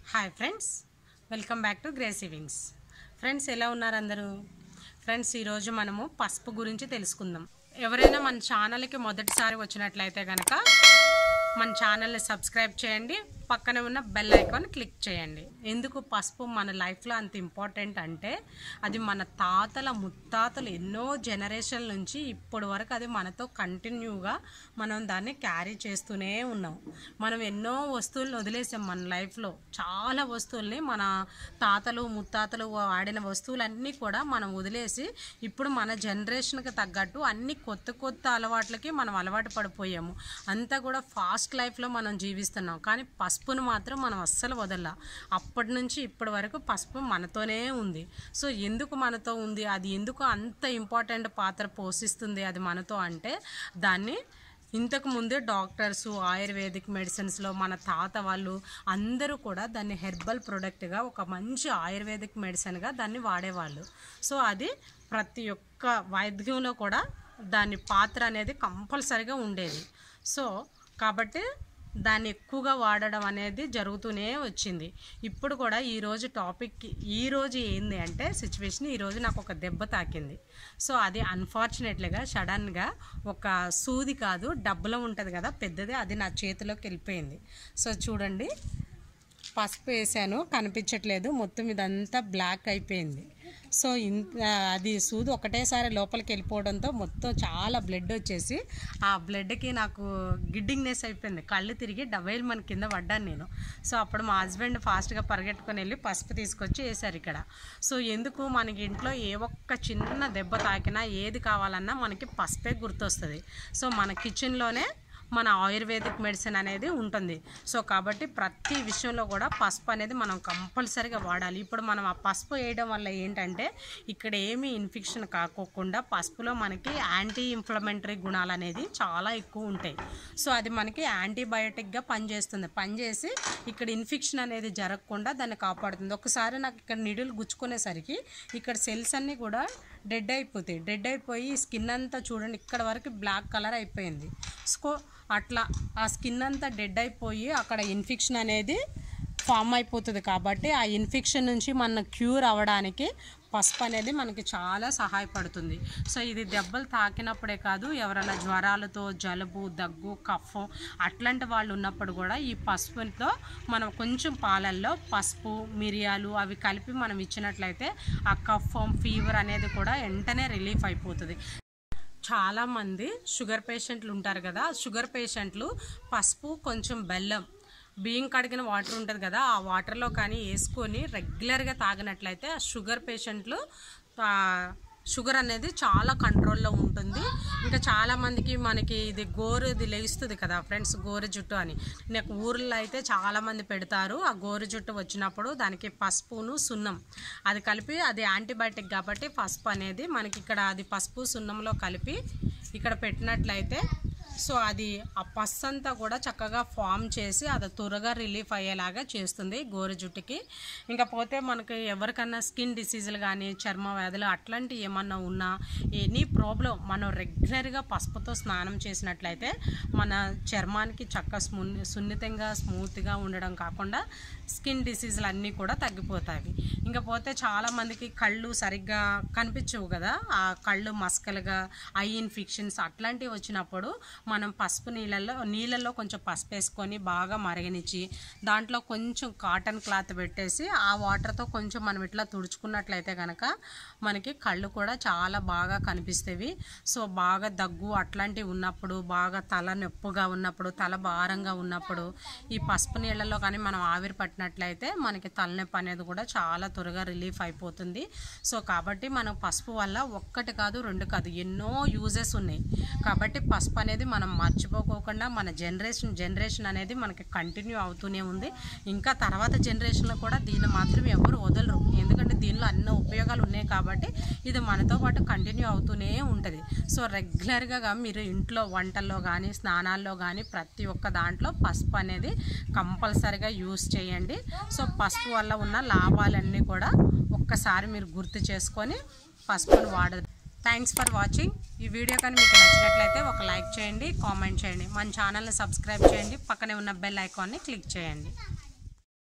hi friends welcome back to grey savings friends ఎలా ఉన్నారు అందరూ ఫ్రెండ్స్ ఈరోజు మనము పసుపు గురించి తెలుసుకుందాం ఎవరైనా మన ఛానల్కి మొదటిసారి వచ్చినట్లయితే కనుక మన ఛానల్ని సబ్స్క్రైబ్ చేయండి పక్కనే ఉన్న బెల్ ఐకాన్ క్లిక్ చేయండి ఎందుకు పసుపు మన లైఫ్లో అంత ఇంపార్టెంట్ అంటే అది మన తాతల ముత్తాతలు ఎన్నో జనరేషన్ నుంచి ఇప్పటి వరకు అది మనతో కంటిన్యూగా మనం దాన్ని క్యారీ చేస్తూనే ఉన్నాం మనం ఎన్నో వస్తువులను వదిలేసాం మన లైఫ్లో చాలా వస్తువుల్ని మన తాతలు ముత్తాతలు వాడిన వస్తువులన్నీ కూడా మనం వదిలేసి ఇప్పుడు మన జనరేషన్కి తగ్గట్టు అన్ని కొత్త కొత్త అలవాట్లకి మనం అలవాటు పడిపోయాము అంతా కూడా ఫాస్ట్ లైఫ్లో మనం జీవిస్తున్నాం కానీ పసుపును మాత్రం మనం అస్సలు వదల అప్పటి నుంచి ఇప్పటి వరకు పసుపు మనతోనే ఉంది సో ఎందుకు మనతో ఉంది అది ఎందుకు అంత ఇంపార్టెంట్ పాత్ర పోషిస్తుంది అది మనతో అంటే దాన్ని ఇంతకు ముందే డాక్టర్స్ ఆయుర్వేదిక్ మెడిసిన్స్లో మన తాత వాళ్ళు అందరూ కూడా దాన్ని హెర్బల్ ప్రోడక్ట్గా ఒక మంచి ఆయుర్వేదిక్ మెడిసిన్గా దాన్ని వాడేవాళ్ళు సో అది ప్రతి ఒక్క వైద్యంలో కూడా దాని పాత్ర అనేది కంపల్సరిగా ఉండేది సో కాబట్టి దాన్ని ఎక్కువగా వాడడం అనేది జరుగుతూనే వచ్చింది ఇప్పుడు కూడా ఈరోజు టాపిక్ ఈరోజు ఏంది అంటే సిచ్యువేషన్ ఈరోజు నాకు ఒక దెబ్బ తాకింది సో అది అన్ఫార్చునేట్లీగా సడన్గా ఒక సూది కాదు డబ్బులో ఉంటుంది కదా పెద్దది అది నా చేతిలోకి వెళ్ళిపోయింది సో చూడండి పసుపు వేసాను కనిపించట్లేదు మొత్తం ఇదంతా బ్లాక్ అయిపోయింది సో ఇంత అది సూది ఒకటేసారి లోపలికి వెళ్ళిపోవడంతో మొత్తం చాలా బ్లడ్ వచ్చేసి ఆ బ్లడ్కి నాకు గిడ్డింగ్నెస్ అయిపోయింది కళ్ళు తిరిగి డబైల్ మన కింద పడ్డాను నేను సో అప్పుడు మా హస్బెండ్ ఫాస్ట్గా పరిగెట్టుకొని వెళ్ళి పసుపు తీసుకొచ్చి వేశారు ఇక్కడ సో ఎందుకు మనకి ఇంట్లో ఏ ఒక్క చిన్న దెబ్బ తాకినా ఏది కావాలన్నా మనకి పసుపే గుర్తొస్తుంది సో మన కిచెన్లోనే మన ఆయుర్వేదిక్ మెడిసిన్ అనేది ఉంటుంది సో కాబట్టి ప్రతి విషయంలో కూడా పసుపు అనేది మనం కంపల్సరీగా వాడాలి ఇప్పుడు మనం ఆ పసుపు వేయడం వల్ల ఏంటంటే ఇక్కడ ఏమీ ఇన్ఫెక్షన్ కాకోకుండా పసుపులో మనకి యాంటీ ఇన్ఫ్లమెంటరీ గుణాలు అనేది చాలా ఎక్కువ ఉంటాయి సో అది మనకి యాంటీబయోటిక్గా పనిచేస్తుంది పనిచేసి ఇక్కడ ఇన్ఫెక్షన్ అనేది జరగకుండా దాన్ని కాపాడుతుంది ఒకసారి నాకు ఇక్కడ నిడులు గుచ్చుకునేసరికి ఇక్కడ సెల్స్ అన్నీ కూడా డెడ్ అయిపోతాయి డెడ్ అయిపోయి స్కిన్ అంతా చూడండి ఇక్కడ వరకు బ్లాక్ కలర్ అయిపోయింది సో అట్లా ఆ స్కిన్ అంతా డెడ్ అయిపోయి అక్కడ ఇన్ఫెక్షన్ అనేది ఫామ్ అయిపోతుంది కాబట్టి ఆ ఇన్ఫెక్షన్ నుంచి మన క్యూర్ అవ్వడానికి పసుపు అనేది మనకి చాలా సహాయపడుతుంది సో ఇది దెబ్బలు తాకినప్పుడే కాదు ఎవరైనా జ్వరాలతో జలుబు దగ్గు కఫం అట్లాంటి వాళ్ళు ఉన్నప్పుడు కూడా ఈ పసుపుతో మనం కొంచెం పాలల్లో పసుపు మిరియాలు అవి కలిపి మనం ఇచ్చినట్లయితే ఆ కఫం ఫీవర్ అనేది కూడా వెంటనే రిలీఫ్ అయిపోతుంది చాలామంది షుగర్ పేషెంట్లు ఉంటారు కదా షుగర్ పేషెంట్లు పసుపు కొంచెం బెల్లం బియ్యం కడిగిన వాటర్ ఉంటుంది కదా ఆ వాటర్లో కానీ వేసుకొని రెగ్యులర్గా తాగినట్లయితే ఆ షుగర్ పేషెంట్లు ఆ, షుగర్ అనేది చాలా కంట్రోల్లో ఉంటుంది ఇంకా చాలామందికి మనకి ఇది గోరు ఇది లేస్తుంది కదా ఫ్రెండ్స్ గోరు జుట్టు అని నాకు ఊర్లో అయితే చాలామంది పెడతారు ఆ గోరు జుట్టు వచ్చినప్పుడు దానికి పసుపును సున్నం అది కలిపి అది యాంటీబయాటిక్ కాబట్టి పసుపు అనేది మనకి ఇక్కడ అది పసుపు సున్నంలో కలిపి ఇక్కడ పెట్టినట్లయితే సో అది ఆ పస్ అంతా కూడా చక్కగా ఫామ్ చేసి అది త్వరగా రిలీఫ్ అయ్యేలాగా చేస్తుంది గోరు జుట్టుకి ఇంకా పోతే మనకి ఎవరికన్నా స్కిన్ డిసీజులు కానీ చర్మ వ్యాధులు అట్లాంటి ఏమన్నా ఉన్నా ఎనీ ప్రాబ్లం మనం రెగ్యులర్గా పసుపుతో స్నానం చేసినట్లయితే మన చర్మానికి చక్క స్ము సున్నితంగా స్మూత్గా ఉండడం కాకుండా స్కిన్ డిసీజులు అన్నీ కూడా తగ్గిపోతాయి ఇంకా పోతే చాలామందికి కళ్ళు సరిగ్గా కనిపించవు కదా ఆ కళ్ళు మస్కలుగా ఐ ఇన్ఫెక్షన్స్ అట్లాంటివి వచ్చినప్పుడు మనం పసుపు నీళ్ళల్లో నీళ్ళల్లో కొంచెం పసుపు వేసుకొని బాగా మరగనిచ్చి దాంట్లో కొంచెం కాటన్ క్లాత్ పెట్టేసి ఆ వాటర్తో కొంచెం మనం ఇట్లా తుడుచుకున్నట్లయితే కనుక మనకి కళ్ళు కూడా చాలా బాగా కనిపిస్తేవి సో బాగా దగ్గు అట్లాంటివి ఉన్నప్పుడు బాగా తల నొప్పుగా ఉన్నప్పుడు తల భారంగా ఉన్నప్పుడు ఈ పసుపు నీళ్ళల్లో కానీ మనం ఆవిరి పట్టినట్లయితే మనకి తలనొప్పి అనేది కూడా చాలా త్వరగా రిలీఫ్ అయిపోతుంది సో కాబట్టి మనం పసుపు వల్ల ఒక్కటి కాదు రెండు కాదు ఎన్నో యూజెస్ ఉన్నాయి కాబట్టి పసుపు అనేది మనం మర్చిపోకోకుండా మన జనరేషన్ జనరేషన్ అనేది మనకి కంటిన్యూ అవుతూనే ఉంది ఇంకా తర్వాత జనరేషన్లో కూడా దీన్ని మాత్రం ఎవరు వదలరు ఎందుకంటే దీనిలో అన్ని ఉపయోగాలు ఉన్నాయి కాబట్టి ఇది మనతో పాటు కంటిన్యూ అవుతూనే ఉంటుంది సో రెగ్యులర్గా మీరు ఇంట్లో వంటల్లో కానీ స్నానాల్లో కానీ ప్రతి ఒక్క దాంట్లో పసుపు అనేది కంపల్సరిగా యూస్ చేయండి సో పసుపు వల్ల ఉన్న లాభాలన్నీ కూడా ఒక్కసారి మీరు గుర్తు చేసుకొని పసుపును వాడ థ్యాంక్స్ ఫర్ వాచింగ్ ఈ వీడియో కానీ మీకు నచ్చినట్లయితే ఒక లైక్ చేయండి కామెంట్ చేయండి మన ఛానల్ని సబ్స్క్రైబ్ చేయండి పక్కనే ఉన్న బెల్ ఐకాన్ని క్లిక్ చేయండి